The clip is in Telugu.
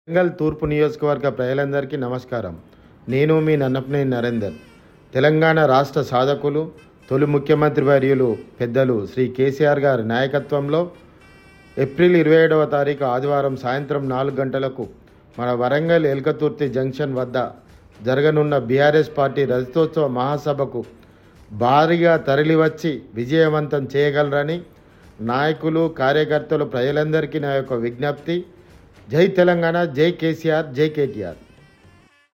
వరంగల్ తూర్పు నియోజకవర్గ ప్రజలందరికీ నమస్కారం నేను మీ నన్నపనేని నరేందర్ తెలంగాణ రాష్ట్ర సాధకులు తొలి ముఖ్యమంత్రి వర్యులు పెద్దలు శ్రీ కేసీఆర్ గారి నాయకత్వంలో ఏప్రిల్ ఇరవై ఏడవ తారీఖు ఆదివారం సాయంత్రం నాలుగు గంటలకు మన వరంగల్ ఎల్కతుర్తి జంక్షన్ వద్ద జరగనున్న బీఆర్ఎస్ పార్టీ రజతోత్సవ మహాసభకు భారీగా తరలివచ్చి విజయవంతం చేయగలరని నాయకులు కార్యకర్తలు ప్రజలందరికీ నా యొక్క విజ్ఞప్తి జై తెలంగాణ జై కేసీఆర్ జై కేటీఆర్